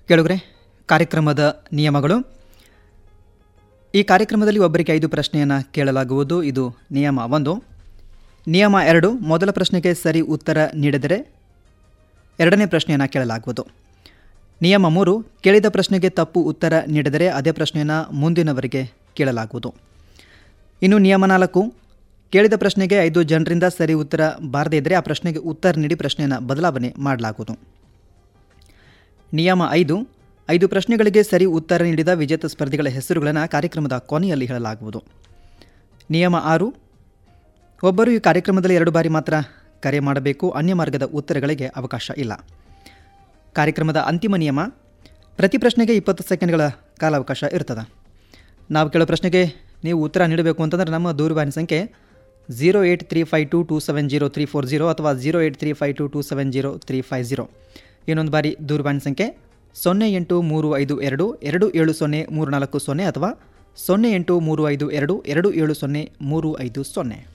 ಕೇಳುಗರೆ ಕಾರ್ಯಕ್ರಮದ ನಿಯಮಗಳು ಈ ಕಾರ್ಯಕ್ರಮದಲ್ಲಿ ಒಬ್ಬರಿಗೆ ಐದು ಪ್ರಶ್ನೆಯನ್ನು ಕೇಳಲಾಗುವುದು ಇದು ನಿಯಮ ಒಂದು ನಿಯಮ ಎರಡು ಮೊದಲ ಪ್ರಶ್ನೆಗೆ ಸರಿ ಉತ್ತರ ನೀಡಿದರೆ ಎರಡನೇ ಪ್ರಶ್ನೆಯನ್ನು ಕೇಳಲಾಗುವುದು ನಿಯಮ ಮೂರು ಕೇಳಿದ ಪ್ರಶ್ನೆಗೆ ತಪ್ಪು ಉತ್ತರ ನೀಡಿದರೆ ಅದೇ ಪ್ರಶ್ನೆಯನ್ನು ಮುಂದಿನವರಿಗೆ ಕೇಳಲಾಗುವುದು ಇನ್ನು ನಿಯಮ ನಾಲ್ಕು ಕೇಳಿದ ಪ್ರಶ್ನೆಗೆ ಐದು ಜನರಿಂದ ಸರಿ ಉತ್ತರ ಬಾರದೇ ಇದ್ದರೆ ಆ ಪ್ರಶ್ನೆಗೆ ಉತ್ತರ ನೀಡಿ ಪ್ರಶ್ನೆಯನ್ನು ಬದಲಾವಣೆ ಮಾಡಲಾಗುವುದು ನಿಯಮ ಐದು ಐದು ಪ್ರಶ್ನೆಗಳಿಗೆ ಸರಿ ಉತ್ತರ ನೀಡಿದ ವಿಜೇತ ಸ್ಪರ್ಧಿಗಳ ಹೆಸರುಗಳನ್ನು ಕಾರ್ಯಕ್ರಮದ ಕೊನೆಯಲ್ಲಿ ಹೇಳಲಾಗುವುದು ನಿಯಮ ಆರು ಒಬ್ಬರು ಈ ಕಾರ್ಯಕ್ರಮದಲ್ಲಿ ಎರಡು ಬಾರಿ ಮಾತ್ರ ಕರೆ ಮಾಡಬೇಕು ಅನ್ಯ ಮಾರ್ಗದ ಉತ್ತರಗಳಿಗೆ ಅವಕಾಶ ಇಲ್ಲ ಕಾರ್ಯಕ್ರಮದ ಅಂತಿಮ ನಿಯಮ ಪ್ರತಿ ಪ್ರಶ್ನೆಗೆ ಇಪ್ಪತ್ತು ಸೆಕೆಂಡ್ಗಳ ಕಾಲಾವಕಾಶ ಇರ್ತದೆ ನಾವು ಕೇಳೋ ಪ್ರಶ್ನೆಗೆ ನೀವು ಉತ್ತರ ನೀಡಬೇಕು ಅಂತಂದರೆ ನಮ್ಮ ದೂರವಾಣಿ ಸಂಖ್ಯೆ zero eight three five two two seven zero three four zero ಅಥವಾ zero eight three five two two seven zero three five zero ಇನ್ನೊಂದು ಬಾರಿ ದೂರವಾಣಿ ಸಂಖ್ಯೆ ಸೊನ್ನೆ ಎಂಟು ಮೂರು ಐದು ಎರಡು ಎರಡು ಏಳು ಸೊನ್ನೆ ಮೂರು ನಾಲ್ಕು ಸೊನ್ನೆ ಅಥವಾ ಸೊನ್ನೆ ಎಂಟು ಮೂರು ಐದು ಎರಡು ಎರಡು ಏಳು ಸೊನ್ನೆ ಮೂರು ಐದು ಸೊನ್ನೆ